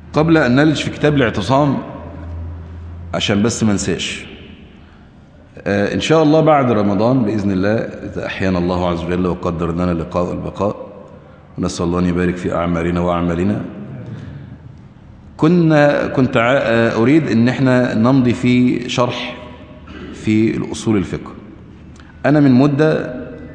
قبل أن نلج في كتاب الاعتصام عشان بس ما ننساش آه إن شاء الله بعد رمضان بإذن الله إذا أحيانا الله عز وجل وقدر لنا اللقاء والبقاء ونسأل الله أن يبارك في أعمالنا وأعمالنا كنا كنت أريد أن احنا نمضي في شرح في الأصول الفقه أنا من مدة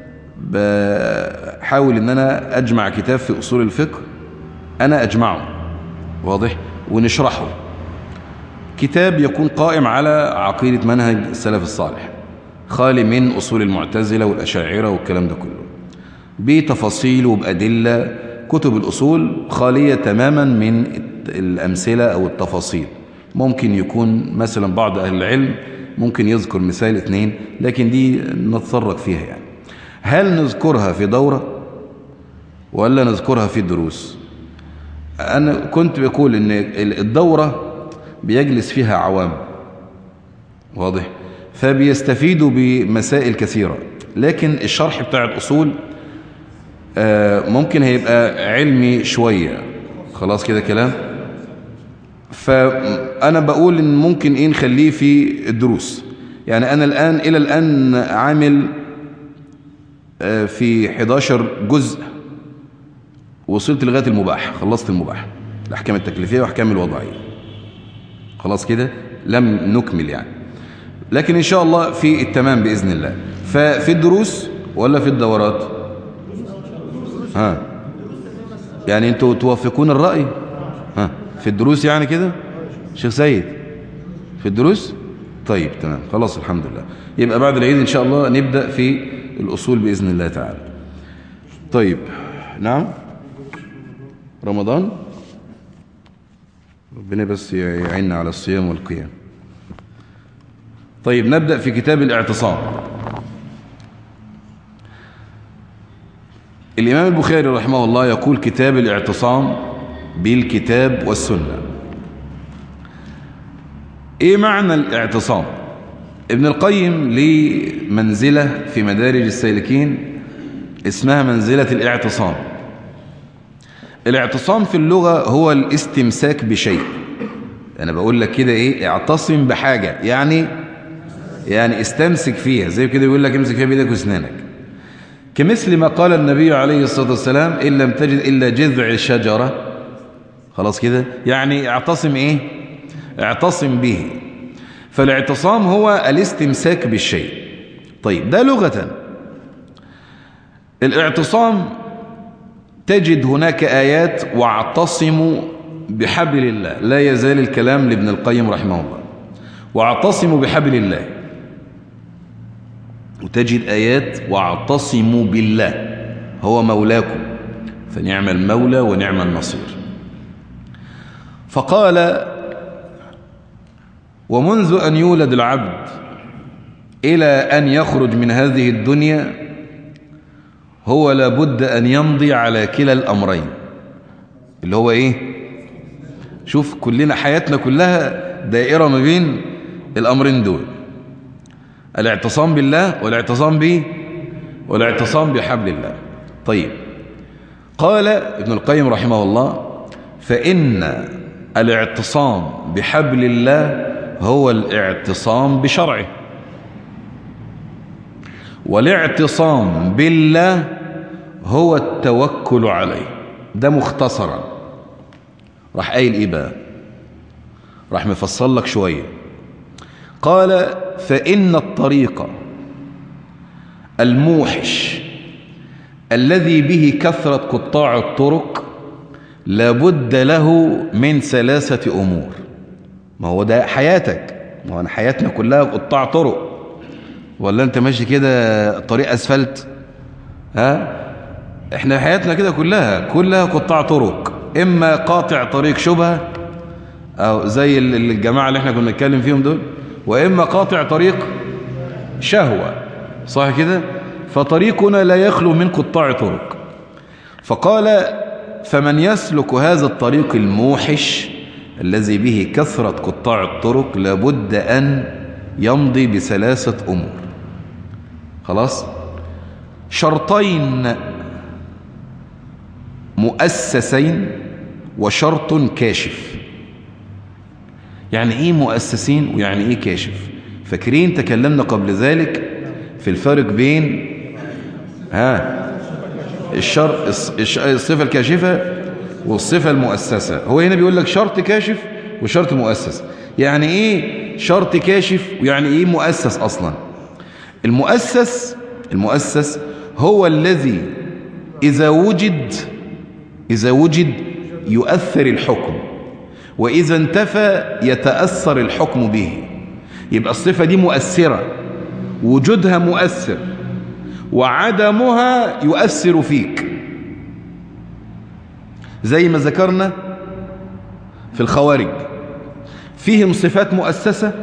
بحاول أن أنا أجمع كتاب في أصول الفقه أنا أجمعه واضح ونشرحه كتاب يكون قائم على عقيدة منهج السلف الصالح خالي من أصول المعتزلة والأشاعرة والكلام ده كله بتفاصيل وبأدلة كتب الأصول خالية تماما من الأمثلة أو التفاصيل ممكن يكون مثلا بعض أهل العلم ممكن يذكر مثال اثنين لكن دي نتطرق فيها يعني هل نذكرها في دورة ولا نذكرها في الدروس أنا كنت بقول أن الدورة بيجلس فيها عوام واضح فبيستفيدوا بمسائل كثيرة لكن الشرح بتاع الأصول ممكن هيبقى علمي شوية خلاص كده كلام فأنا بقول إن ممكن إيه نخليه في الدروس يعني أنا الآن إلى الآن عامل في 11 جزء وصلت لغاية المباح خلصت المباح الأحكام التكليفية وأحكام الوضعية خلاص كده لم نكمل يعني لكن إن شاء الله في التمام بإذن الله ففي الدروس ولا في الدورات ها يعني انتوا توافقون الرأي ها في الدروس يعني كده شيخ سيد في الدروس طيب تمام خلاص الحمد لله يبقى بعد العيد إن شاء الله نبدأ في الأصول بإذن الله تعالى طيب نعم رمضان ربنا بس يعيننا على الصيام والقيام طيب نبدأ في كتاب الاعتصام الإمام البخاري رحمه الله يقول كتاب الاعتصام بالكتاب والسنة إيه معنى الاعتصام ابن القيم ليه منزلة في مدارج السالكين اسمها منزلة الاعتصام الاعتصام في اللغة هو الاستمساك بشيء أنا بقول لك كده إيه اعتصم بحاجة يعني يعني استمسك فيها زي كده يقول لك امسك فيها بيدك واسنانك كمثل ما قال النبي عليه الصلاة والسلام إن لم تجد إلا جذع شجرة خلاص كده يعني اعتصم إيه اعتصم به فالاعتصام هو الاستمساك بالشيء طيب ده لغة الاعتصام تجد هناك آيات واعتصموا بحبل الله لا يزال الكلام لابن القيم رحمه الله واعتصموا بحبل الله وتجد آيات واعتصموا بالله هو مولاكم فنعم المولى ونعم النصير فقال ومنذ أن يولد العبد إلى أن يخرج من هذه الدنيا هو لابد أن يمضي على كلا الأمرين اللي هو إيه شوف كلنا حياتنا كلها دائرة ما بين الأمرين دول الاعتصام بالله والاعتصام به والاعتصام بحبل الله طيب قال ابن القيم رحمه الله فإن الاعتصام بحبل الله هو الاعتصام بشرعه والاعتصام بالله هو التوكل عليه ده مختصرا راح قايل ايه بقى راح مفصل لك شويه قال فإن الطريق الموحش الذي به كثرة قطاع الطرق لابد له من ثلاثة أمور ما هو ده حياتك ما هو أنا حياتنا كلها قطاع طرق ولا أنت ماشي كده طريق أسفلت ها احنا حياتنا كده كلها كلها قطاع طرق إما قاطع طريق شبهة أو زي الجماعة اللي احنا كنا نتكلم فيهم دول وإما قاطع طريق شهوة صح كده فطريقنا لا يخلو من قطاع طرق فقال فمن يسلك هذا الطريق الموحش الذي به كثرة قطاع الطرق لابد أن يمضي بثلاثة أمور خلاص شرطين مؤسسين وشرط كاشف يعني ايه مؤسسين ويعني ايه كاشف فاكرين تكلمنا قبل ذلك في الفرق بين ها الشر الصفة الكاشفة والصفة المؤسسة هو هنا بيقول لك شرط كاشف وشرط مؤسس يعني ايه شرط كاشف ويعني ايه مؤسس اصلا المؤسس المؤسس هو الذي اذا وجد اذا وجد يؤثر الحكم واذا انتفى يتأثر الحكم به يبقى الصفة دي مؤثرة وجودها مؤثر وعدمها يؤثر فيك زي ما ذكرنا في الخوارج فيهم صفات مؤسسة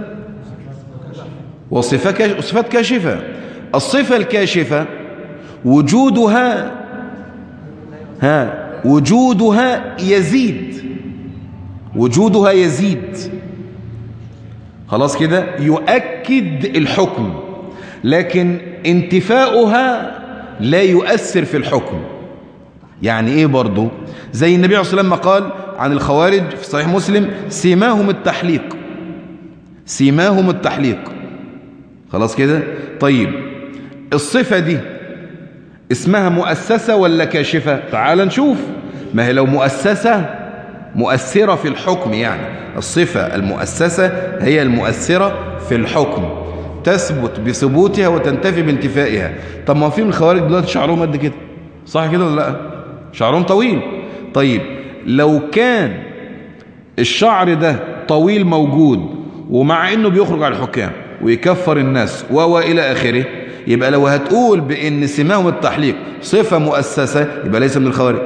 وصفات كاشفة الصفة الكاشفة وجودها ها وجودها يزيد وجودها يزيد خلاص كده يؤكد الحكم لكن انتفاؤها لا يؤثر في الحكم يعني ايه برضو زي النبي عليه الصلاة والسلام قال عن الخوارج في صحيح مسلم سيماهم التحليق سيماهم التحليق خلاص كده طيب الصفة دي اسمها مؤسسة ولا كاشفة تعال نشوف ما هي لو مؤسسة مؤثرة في الحكم يعني الصفة المؤسسة هي المؤثرة في الحكم تثبت بثبوتها وتنتفي بانتفائها طب ما في من الخوارج دلوقتي شعرهم قد كده صح كده ولا لا شعرهم طويل طيب لو كان الشعر ده طويل موجود ومع انه بيخرج على الحكام ويكفر الناس و الى اخره يبقى لو هتقول بان سماهم التحليق صفة مؤسسة يبقى ليس من الخوارج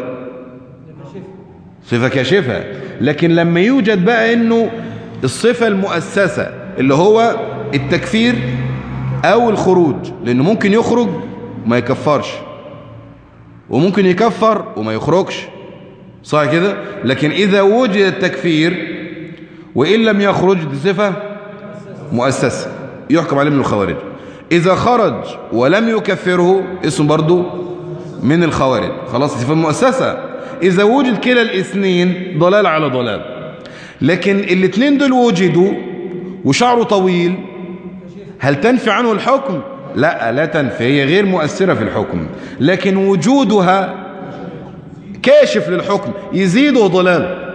صفة كاشفة لكن لما يوجد بقى انه الصفة المؤسسة اللي هو التكفير او الخروج لانه ممكن يخرج وما يكفرش وممكن يكفر وما يخرجش صح كده لكن اذا وجد التكفير وان لم يخرج دي صفة مؤسسة يحكم عليه من الخوارج اذا خرج ولم يكفره اسم برضو من الخوارج خلاص صفة مؤسسة اذا وجد كلا الاثنين ضلال على ضلال لكن الاثنين دول وجدوا وشعره طويل هل تنفي عنه الحكم لا لا تنفي هي غير مؤثرة في الحكم لكن وجودها كاشف للحكم يزيده ضلال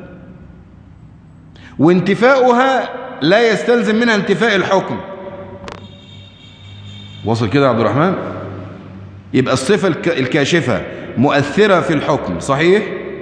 وانتفاؤها لا يستلزم منها انتفاء الحكم وصل كده يا عبد الرحمن يبقى الصفة الكاشفة مؤثرة في الحكم صحيح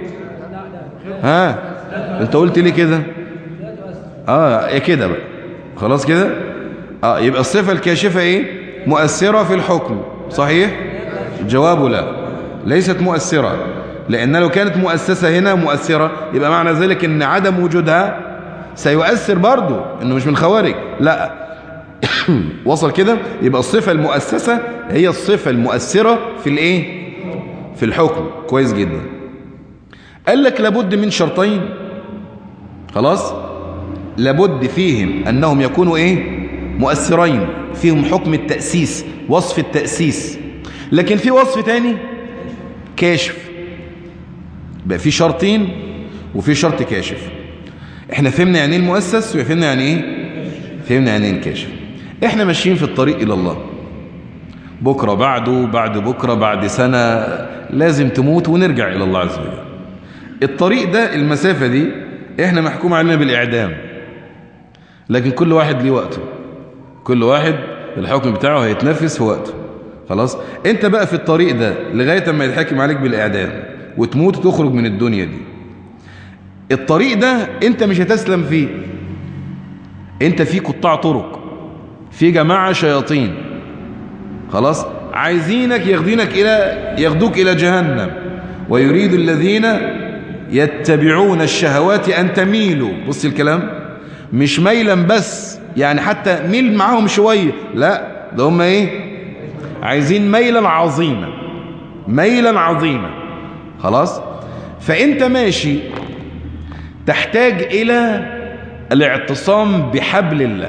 ها انت قلت لي كده اه ايه كده بقى خلاص كده اه يبقى الصفة الكاشفة ايه مؤثرة في الحكم صحيح الجواب لا ليست مؤثرة لأن لو كانت مؤسسة هنا مؤثرة يبقى معنى ذلك أن عدم وجودها سيؤثر برضو أنه مش من خوارج لا وصل كده يبقى الصفة المؤسسة هي الصفة المؤثرة في الايه في الحكم كويس جدا قال لك لابد من شرطين خلاص لابد فيهم أنهم يكونوا ايه مؤثرين فيهم حكم التأسيس وصف التأسيس لكن في وصف تاني كاشف بقى في شرطين وفي شرط كاشف احنا فهمنا يعني ايه المؤسس وفهمنا يعني ايه فهمنا يعني ايه الكاشف احنا ماشيين في الطريق الى الله بكرة بعده بعد بكرة بعد سنة لازم تموت ونرجع الى الله عز وجل الطريق ده المسافة دي احنا محكوم علينا بالاعدام لكن كل واحد ليه وقته كل واحد الحكم بتاعه هيتنفس في وقته خلاص انت بقى في الطريق ده لغاية ما يتحكم عليك بالاعدام وتموت وتخرج من الدنيا دي الطريق ده انت مش هتسلم فيه انت في قطاع طرق في جماعة شياطين خلاص عايزينك ياخدينك الى ياخدوك الى جهنم ويريد الذين يتبعون الشهوات ان تميلوا بص الكلام مش ميلا بس يعني حتى ميل معاهم شوية لا ده هم ايه عايزين ميلا عظيما ميلا عظيما خلاص فانت ماشي تحتاج الى الاعتصام بحبل الله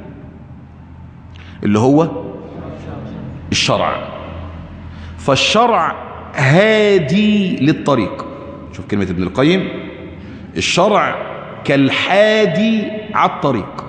اللي هو الشرع فالشرع هادي للطريق شوف كلمة ابن القيم الشرع كالحادي على الطريق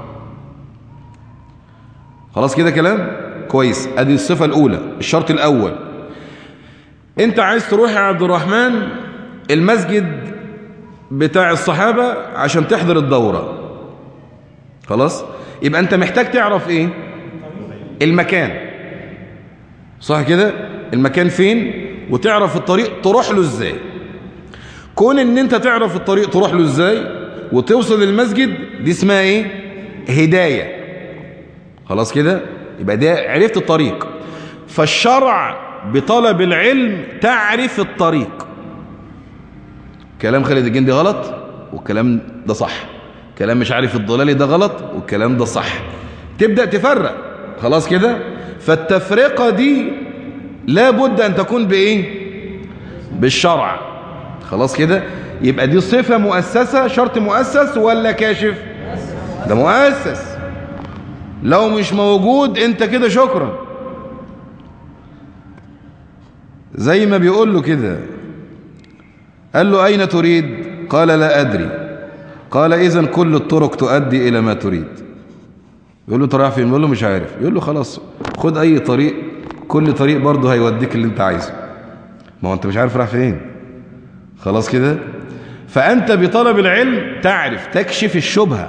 خلاص كده كلام كويس ادي الصفة الاولى الشرط الاول انت عايز تروح يا عبد الرحمن المسجد بتاع الصحابة عشان تحضر الدورة خلاص يبقى انت محتاج تعرف ايه المكان صح كده المكان فين وتعرف الطريق تروح له ازاي كون ان انت تعرف الطريق تروح له ازاي وتوصل للمسجد دي اسمها ايه هداية خلاص كده يبقى ده عرفت الطريق فالشرع بطلب العلم تعرف الطريق كلام خالد الجندي غلط والكلام ده صح كلام مش عارف الضلالي ده غلط والكلام ده صح تبدأ تفرق خلاص كده فالتفرقة دي لابد أن تكون بإيه بالشرع خلاص كده يبقى دي صفة مؤسسة شرط مؤسس ولا كاشف ده مؤسس لو مش موجود انت كده شكرا زي ما بيقول له كده قال له أين تريد قال لا أدري قال إذن كل الطرق تؤدي إلى ما تريد يقول له تراح فين يقول له مش عارف يقول له خلاص خد أي طريق كل طريق برضه هيوديك اللي انت عايزه ما هو انت مش عارف راح فين خلاص كده فأنت بطلب العلم تعرف تكشف الشبهة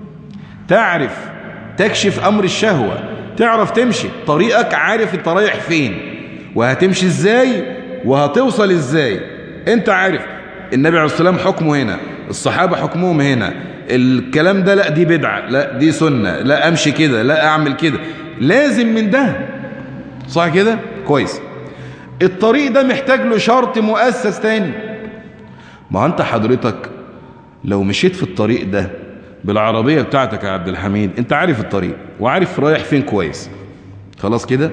تعرف تكشف أمر الشهوة تعرف تمشي طريقك عارف انت رايح فين وهتمشي ازاي وهتوصل ازاي انت عارف النبي عليه الصلاة والسلام حكمه هنا الصحابة حكمهم هنا الكلام ده لا دي بدعة لا دي سنة لا امشي كده لا اعمل كده لازم من ده صح كده كويس الطريق ده محتاج له شرط مؤسس تاني ما انت حضرتك لو مشيت في الطريق ده بالعربية بتاعتك يا عبد الحميد انت عارف الطريق وعارف رايح فين كويس خلاص كده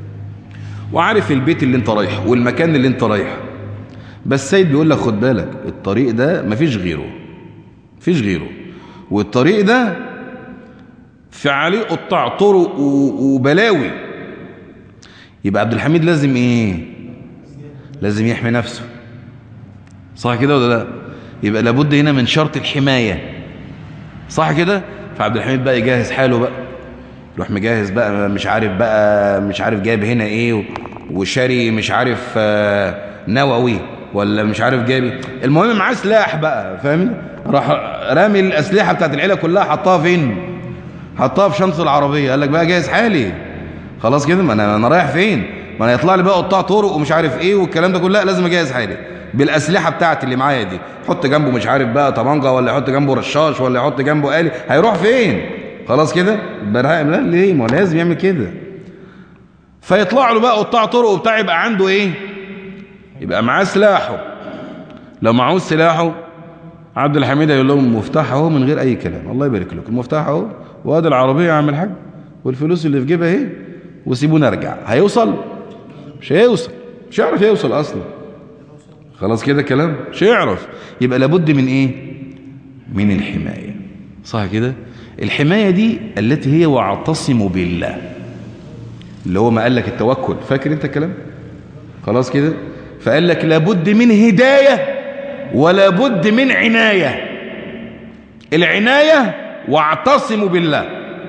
وعارف البيت اللي انت رايحه والمكان اللي انت رايحه بس سيد بيقول لك خد بالك الطريق ده مفيش غيره مفيش غيره والطريق ده في عليه قطاع طرق وبلاوي يبقى عبد الحميد لازم ايه لازم يحمي نفسه صح كده ولا لا يبقى لابد هنا من شرط الحماية صح كده فعبد الحميد بقى يجهز حاله بقى يروح مجهز بقى مش عارف بقى مش عارف جايب هنا ايه وشاري مش عارف نووي ولا مش عارف جايب المهم معاه سلاح بقى فاهمني راح رامي الاسلحه بتاعت العيله كلها حطها فين حطها في شنطه العربيه قال لك بقى جاهز حالي خلاص كده ما انا انا رايح فين ما انا يطلع لي بقى قطاع طرق ومش عارف ايه والكلام ده كله لا لازم اجهز حالي بالاسلحه بتاعتي اللي معايا دي حط جنبه مش عارف بقى طبنجه ولا يحط جنبه رشاش ولا يحط جنبه آلي هيروح فين خلاص كده براء لا ليه ما لازم يعمل كده فيطلع له بقى قطاع طرق وبتاع يبقى عنده ايه يبقى معاه سلاحه لو معهوش سلاحه عبد الحميد هيقول لهم مفتاح اهو من غير اي كلام الله يبارك لكم المفتاح اهو وادي العربيه يا عم الحاج والفلوس اللي في جيبها اهي وسيبونا ارجع هيوصل مش هيوصل مش هيعرف يوصل اصلا خلاص كده كلام مش هيعرف يبقى لابد من ايه من الحمايه صح كده الحمايه دي التي هي واعتصموا بالله اللي هو ما قال لك التوكل فاكر انت الكلام خلاص كده فقال لك لابد من هدايه ولا بد من عنايه العنايه واعتصموا بالله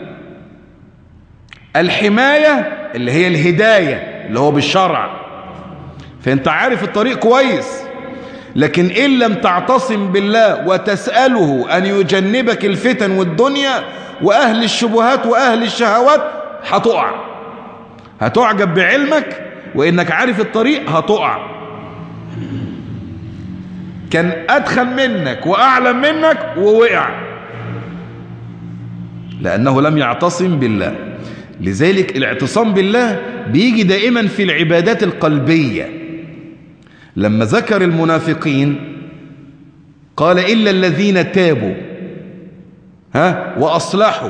الحمايه اللي هي الهدايه اللي هو بالشرع فانت عارف الطريق كويس لكن إن لم تعتصم بالله وتسأله أن يجنبك الفتن والدنيا وأهل الشبهات وأهل الشهوات هتقع هتعجب بعلمك وإنك عارف الطريق هتقع كان أدخل منك وأعلم منك ووقع لأنه لم يعتصم بالله لذلك الاعتصام بالله بيجي دائما في العبادات القلبية لما ذكر المنافقين قال إلا الذين تابوا ها وأصلحوا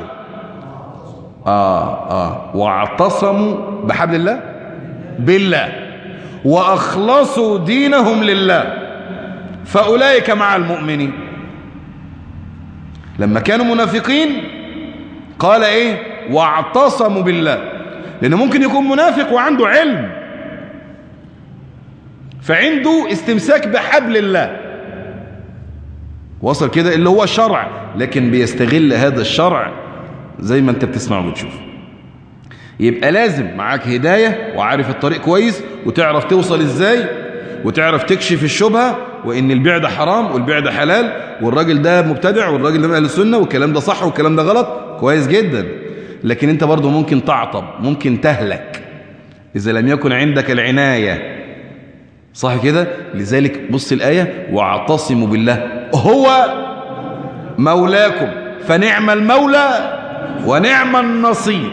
آه آه واعتصموا بحبل الله بالله وأخلصوا دينهم لله فأولئك مع المؤمنين لما كانوا منافقين قال ايه واعتصموا بالله لأنه ممكن يكون منافق وعنده علم فعنده استمساك بحبل الله وصل كده اللي هو الشرع لكن بيستغل هذا الشرع زي ما انت بتسمع وبتشوف يبقى لازم معاك هداية وعارف الطريق كويس وتعرف توصل ازاي وتعرف تكشف الشبهة وان البيع ده حرام والبيع ده حلال والراجل ده مبتدع والراجل ده من اهل السنة والكلام ده صح والكلام ده غلط كويس جدا لكن انت برضو ممكن تعطب ممكن تهلك اذا لم يكن عندك العناية صح كده لذلك بص الآية واعتصموا بالله هو مولاكم فنعم المولى ونعم النصير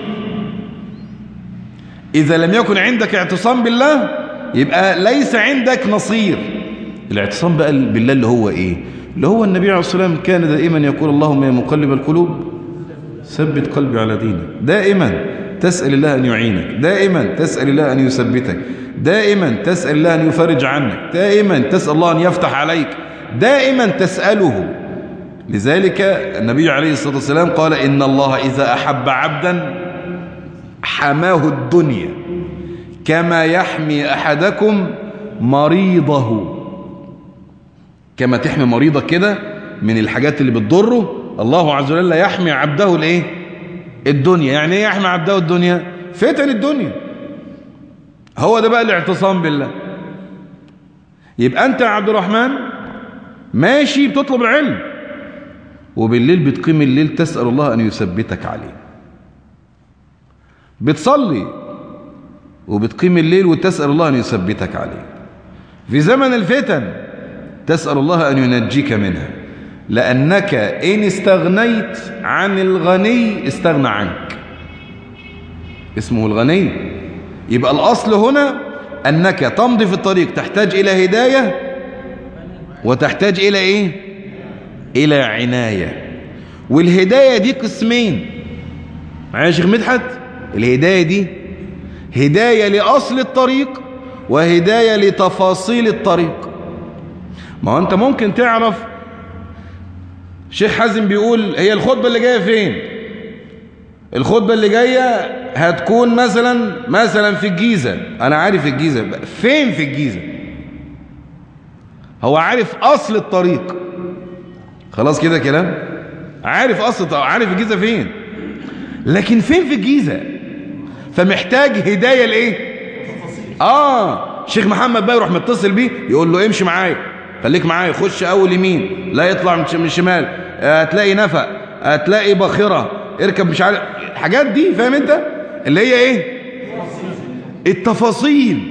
إذا لم يكن عندك اعتصام بالله يبقى ليس عندك نصير الاعتصام بقى بالله اللي هو إيه اللي هو النبي عليه الصلاة والسلام كان دائما يقول اللهم يا مقلب القلوب ثبت قلبي على دينك دائما تسأل الله أن يعينك دائما تسأل الله أن يثبتك دائما تسأل الله أن يفرج عنك دائما تسأل الله أن يفتح عليك دائما تسأله لذلك النبي عليه الصلاة والسلام قال إن الله إذا أحب عبدا حماه الدنيا كما يحمي أحدكم مريضه كما تحمي مريضك كده من الحاجات اللي بتضره الله عز وجل يحمي عبده الايه الدنيا يعني ايه يحمي عبده الدنيا فتن الدنيا هو ده بقى الاعتصام بالله يبقى انت يا عبد الرحمن ماشي بتطلب العلم وبالليل بتقيم الليل تسأل الله أن يثبتك عليه بتصلي وبتقيم الليل وتسأل الله أن يثبتك عليه في زمن الفتن تسأل الله أن ينجيك منها لأنك إن استغنيت عن الغني استغنى عنك اسمه الغني يبقى الأصل هنا أنك تمضي في الطريق تحتاج إلى هداية وتحتاج إلى إيه إلى عناية والهداية دي قسمين معايا يا شيخ مدحت الهداية دي هداية لأصل الطريق وهداية لتفاصيل الطريق ما هو أنت ممكن تعرف شيخ حازم بيقول هي الخطبة اللي جاية فين الخطبة اللي جاية هتكون مثلا مثلا في الجيزة أنا عارف الجيزة فين في الجيزة هو عارف أصل الطريق خلاص كده كلام عارف أصل عارف الجيزة فين لكن فين في الجيزة فمحتاج هداية لإيه آه شيخ محمد بقى يروح متصل بيه يقول له امشي معايا خليك معايا خش اول يمين لا يطلع من الشمال هتلاقي نفق هتلاقي باخره اركب مش عارف الحاجات دي فاهم انت اللي هي ايه التفاصيل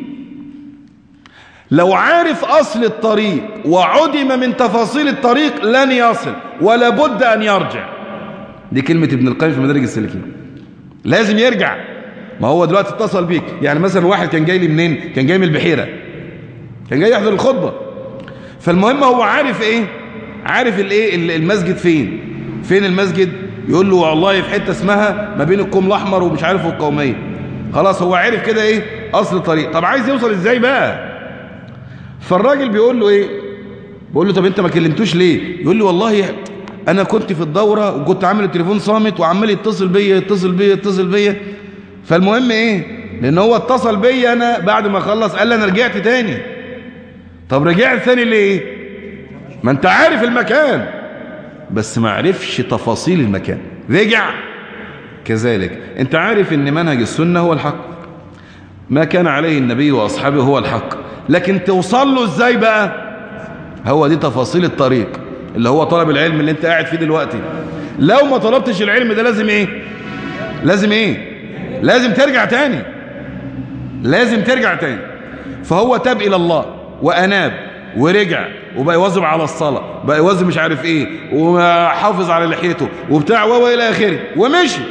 لو عارف اصل الطريق وعدم من تفاصيل الطريق لن يصل ولا بد ان يرجع دي كلمة ابن القيم في مدارج السالكين لازم يرجع ما هو دلوقتي اتصل بيك يعني مثلا واحد كان جاي لي منين كان جاي من البحيرة كان جاي يحضر الخطبة فالمهم هو عارف ايه عارف الايه المسجد فين فين المسجد يقول له والله في حته اسمها ما بين الكوم الاحمر ومش عارف القوميه خلاص هو عارف كده ايه اصل الطريق طب عايز يوصل ازاي بقى فالراجل بيقول له ايه بيقول له طب انت ما كلمتوش ليه يقول له والله انا كنت في الدوره وكنت عامل التليفون صامت وعمال يتصل بيا يتصل بيا يتصل بيا فالمهم ايه لان هو اتصل بيا انا بعد ما خلص قال لي انا رجعت تاني طب رجعت ثاني ليه ما انت عارف المكان بس ما عرفش تفاصيل المكان رجع كذلك انت عارف ان منهج السنة هو الحق ما كان عليه النبي واصحابه هو الحق لكن توصل له ازاي بقى هو دي تفاصيل الطريق اللي هو طلب العلم اللي انت قاعد فيه دلوقتي لو ما طلبتش العلم ده لازم ايه لازم ايه لازم ترجع تاني لازم ترجع تاني فهو تاب الى الله وأناب ورجع وبقى يواظب على الصلاة بقى يواظب مش عارف ايه وحافظ على لحيته وبتاع و الى اخره ومشي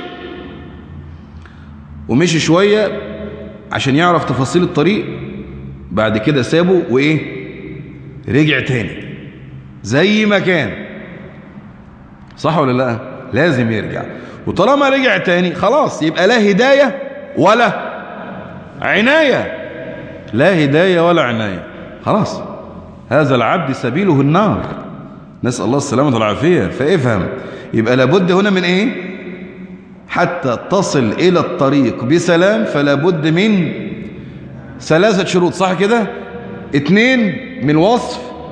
ومشي شوية عشان يعرف تفاصيل الطريق بعد كده سابه وايه رجع تاني زي ما كان صح ولا لا لازم يرجع وطالما رجع تاني خلاص يبقى لا هداية ولا عناية لا هداية ولا عناية خلاص هذا العبد سبيله النار نسأل الله السلامة والعافية فافهم يبقى لابد هنا من ايه حتى تصل الى الطريق بسلام فلا بد من ثلاثة شروط صح كده اتنين من وصف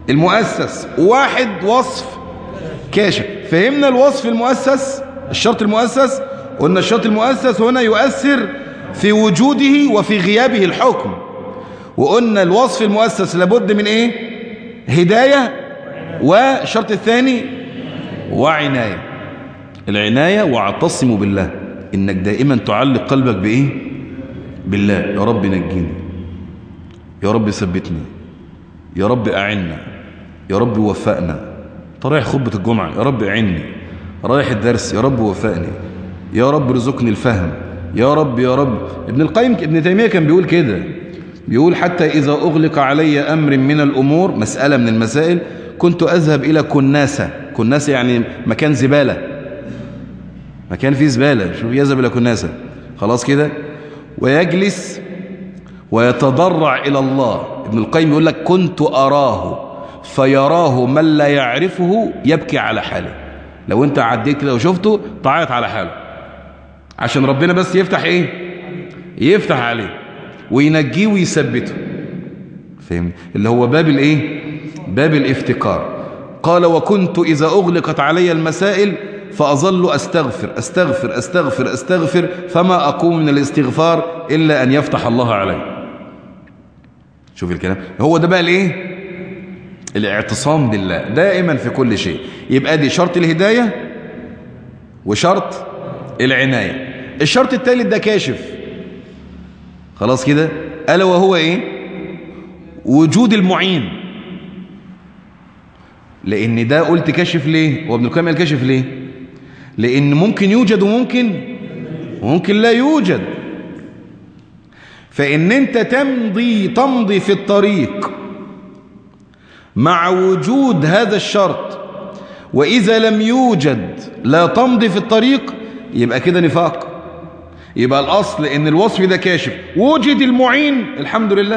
المؤسس واحد وصف كاشف فهمنا الوصف المؤسس الشرط المؤسس قلنا الشرط المؤسس هنا يؤثر في وجوده وفي غيابه الحكم وقلنا الوصف المؤسس لابد من ايه هداية والشرط الثاني وعناية العناية واعتصموا بالله انك دائما تعلق قلبك بايه بالله يا رب نجيني يا رب ثبتني يا رب أعنا يا رب وفقنا رايح خطبة الجمعة يا رب أعني رايح الدرس يا رب وفقني يا رب رزقني الفهم يا رب يا رب ابن القيم ابن تيمية كان بيقول كده بيقول حتى إذا أغلق علي أمر من الأمور مسألة من المسائل كنت أذهب إلى كناسة كناسة يعني مكان زبالة مكان فيه زبالة شوف يذهب إلى كناسة خلاص كده ويجلس ويتضرع إلى الله ابن القيم يقول لك كنت أراه فيراه من لا يعرفه يبكي على حاله لو انت عديت كده وشفته تعيط على حاله عشان ربنا بس يفتح ايه يفتح عليه وينجيه ويثبته فهم اللي هو باب الايه باب الافتكار قال وكنت إذا أغلقت علي المسائل فأظل أستغفر أستغفر أستغفر أستغفر فما أقوم من الاستغفار إلا أن يفتح الله علي شوف الكلام هو ده بقى الايه الاعتصام بالله دائما في كل شيء يبقى دي شرط الهداية وشرط العناية الشرط الثالث ده كاشف خلاص كده ألا وهو ايه وجود المعين لان ده قلت كاشف ليه هو ابن القيم قال كاشف ليه لان ممكن يوجد وممكن وممكن لا يوجد فان انت تمضي تمضي في الطريق مع وجود هذا الشرط واذا لم يوجد لا تمضي في الطريق يبقى كده نفاق يبقى الاصل ان الوصف ده كاشف وجد المعين الحمد لله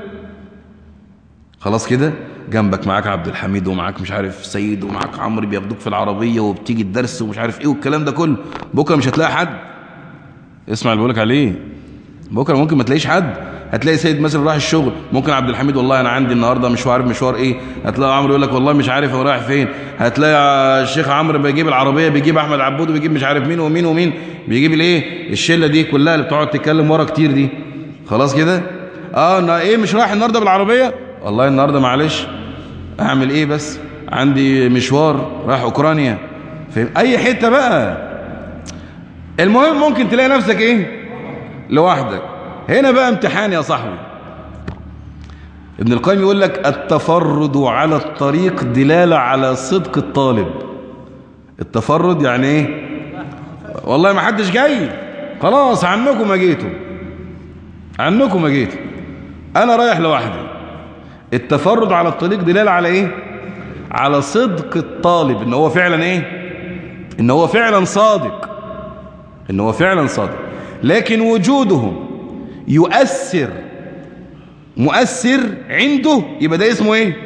خلاص كده جنبك معاك عبد الحميد ومعاك مش عارف سيد ومعاك عمرو بياخدوك في العربية وبتيجي الدرس ومش عارف ايه والكلام ده كله بكرة مش هتلاقي حد اسمع اللي بقولك عليه بكرة ممكن ما تلاقيش حد هتلاقي سيد مثلا راح الشغل ممكن عبد الحميد والله انا عندي النهارده مشوار مشوار ايه هتلاقي عمرو يقول لك والله مش عارف هو رايح فين هتلاقي الشيخ عمرو بيجيب العربيه بيجيب احمد عبود وبيجيب مش عارف مين ومين ومين بيجيب الايه الشله دي كلها اللي بتقعد تتكلم ورا كتير دي خلاص كده اه انا ايه مش رايح النهارده بالعربيه والله النهارده معلش اعمل ايه بس عندي مشوار رايح اوكرانيا فهم اي حته بقى المهم ممكن تلاقي نفسك ايه لوحدك هنا بقى امتحان يا صاحبي ابن القيم يقول لك التفرد على الطريق دلالة على صدق الطالب التفرد يعني ايه والله ما حدش جاي خلاص عنكم ما جيتوا عنكم ما جيتوا انا رايح لوحدي التفرد على الطريق دلالة على ايه على صدق الطالب ان هو فعلا ايه ان هو فعلا صادق ان هو فعلا صادق لكن وجودهم يؤثر مؤثر عنده يبقى ده اسمه ايه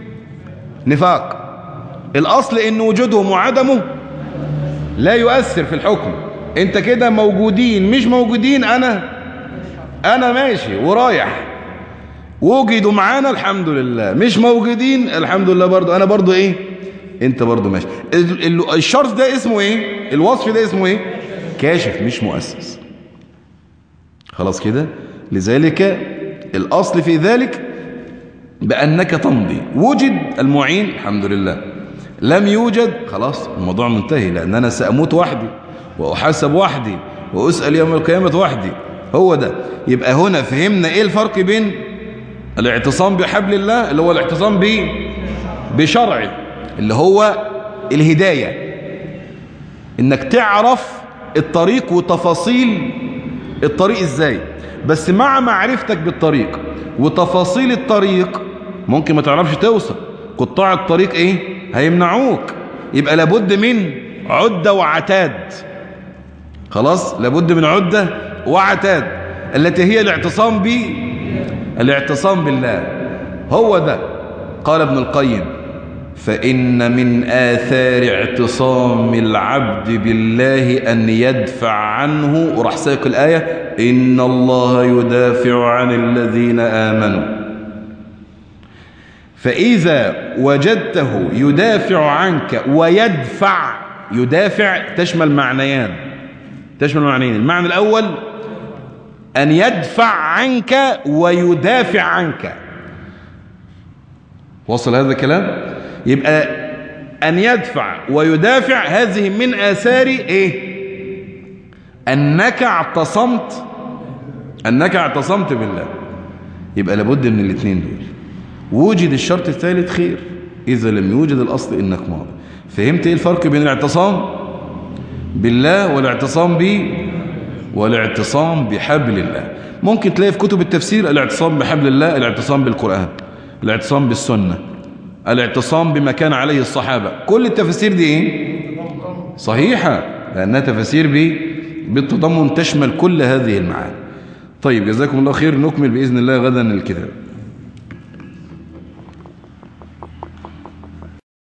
نفاق الاصل ان وجودهم وعدمه لا يؤثر في الحكم انت كده موجودين مش موجودين انا انا ماشي ورايح وجدوا معانا الحمد لله مش موجودين الحمد لله برضو انا برضو ايه انت برضو ماشي الشرط ده اسمه ايه الوصف ده اسمه ايه كاشف مش مؤسس خلاص كده لذلك الأصل في ذلك بأنك تمضي وجد المعين الحمد لله لم يوجد خلاص الموضوع منتهي لأن أنا سأموت وحدي وأحاسب وحدي وأسأل يوم القيامة وحدي هو ده يبقى هنا فهمنا إيه الفرق بين الاعتصام بحبل الله اللي هو الاعتصام به بشرعه اللي هو الهداية إنك تعرف الطريق وتفاصيل الطريق إزاي بس مع معرفتك بالطريق وتفاصيل الطريق ممكن ما تعرفش توصل قطاع الطريق ايه هيمنعوك يبقى لابد من عدة وعتاد خلاص لابد من عدة وعتاد التي هي الاعتصام ب الاعتصام بالله هو ده قال ابن القيم فإن من آثار اعتصام العبد بالله أن يدفع عنه وراح ساق الآية إن الله يدافع عن الذين آمنوا فإذا وجدته يدافع عنك ويدفع يدافع تشمل معنيان تشمل معنيين المعنى الأول أن يدفع عنك ويدافع عنك وصل هذا الكلام يبقى أن يدفع ويدافع هذه من آثار إيه أنك اعتصمت أنك اعتصمت بالله يبقى لابد من الاثنين دول وجد الشرط الثالث خير إذا لم يوجد الأصل إنك ماضي فهمت إيه الفرق بين الاعتصام بالله والاعتصام به والاعتصام بحبل الله ممكن تلاقي في كتب التفسير الاعتصام بحبل الله الاعتصام بالقرآن الاعتصام بالسنة الاعتصام بما كان عليه الصحابة كل التفاسير دي ايه صحيحة لأنها تفاسير ب بالتضمن تشمل كل هذه المعاني طيب جزاكم الله خير نكمل بإذن الله غدا الكتاب